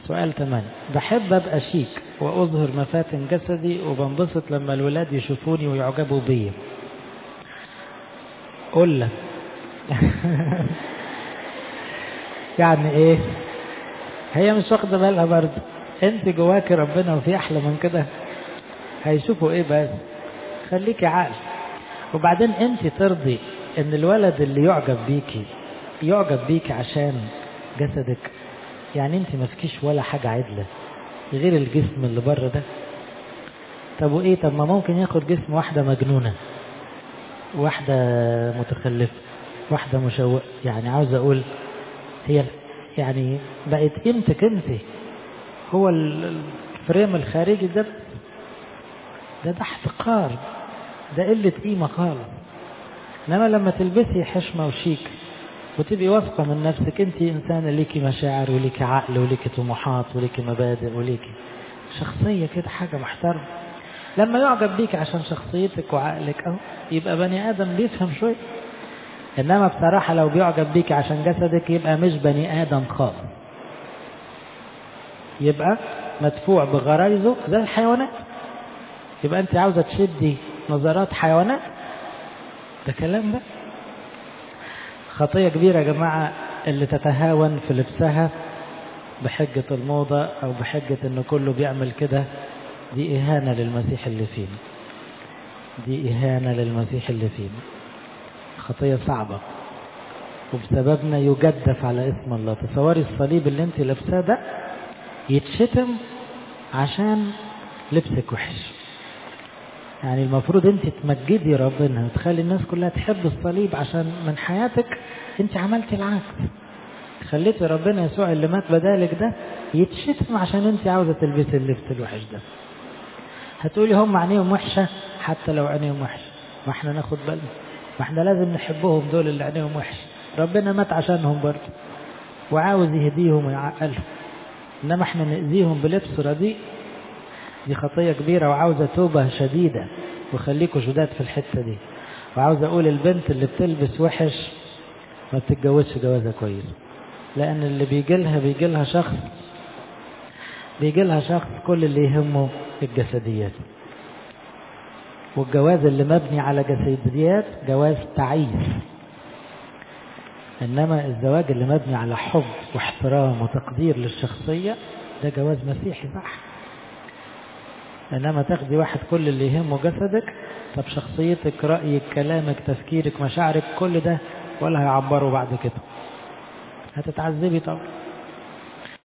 سؤال تمانية بحب أبقى شيك وأظهر مفاتن جسدي وبنبسط لما الولاد يشوفوني ويعجبوا بيا قول لك يعني ايه هي مش واخده بالها برضه انت جواكي ربنا وفي احلى من كده هيشوفوا ايه بس خليكي عقل وبعدين انت ترضي ان الولد اللي يعجب بيكي يعجب بيكي عشان جسدك يعني انت ما فيكيش ولا حاجه عدله غير الجسم اللي بره ده طب وايه طب ما ممكن ياخد جسم واحده مجنونه واحده متخلفه واحده مشوقه يعني عاوز اقول هي يعني بقت قيمتك انت هو الفريم الخارجي ده ده ده احتقار ده قلة قيمة خالص انما لما تلبسي حشمة وشيك وتبقي واثقة من نفسك انت انسانة ليكي مشاعر وليكي عقل وليكي طموحات وليكي مبادئ وليكي شخصية كده حاجة محترمة لما يعجب بيك عشان شخصيتك وعقلك اهو يبقى بني ادم بيفهم شوية انما بصراحة لو بيعجب بيك عشان جسدك يبقى مش بني ادم خالص يبقى مدفوع بغرايزه زي الحيوانات يبقى انت عاوزة تشدي نظرات حيوانات ده كلام ده خطية كبيرة يا جماعة اللي تتهاون في لبسها بحجة الموضة أو بحجة إن كله بيعمل كده دي إهانة للمسيح اللي فينا دي إهانة للمسيح اللي فينا خطية صعبة وبسببنا يجدف على اسم الله تصوري الصليب اللي انت لابساه ده يتشتم عشان لبسك وحش يعني المفروض انت تمجدي ربنا وتخلي الناس كلها تحب الصليب عشان من حياتك انت عملتي العكس خليتي ربنا يسوع اللي مات بدالك ده يتشتم عشان انت عاوزه تلبسي اللبس الوحش ده هتقولي هم عينيهم وحشه حتى لو عينيهم وحشه ما احنا ناخد بالنا ما احنا لازم نحبهم دول اللي عينيهم وحش ربنا مات عشانهم برضه وعاوز يهديهم ويعقلهم انما احنا نأذيهم بلبس رديء دي خطية كبيرة وعاوزة توبة شديدة وخليكوا شداد في الحتة دي وعاوز اقول البنت اللي بتلبس وحش ما بتتجوزش جوازة كويسة لان اللي بيجي لها بيجي لها شخص بيجي لها شخص كل اللي يهمه الجسديات والجواز اللي مبني على جسديات جواز تعيس انما الزواج اللي مبني على حب واحترام وتقدير للشخصيه ده جواز مسيحي صح انما تاخدي واحد كل اللي يهمه جسدك طب شخصيتك رايك كلامك تفكيرك مشاعرك كل ده ولا هيعبروا بعد كده هتتعذبي طبعا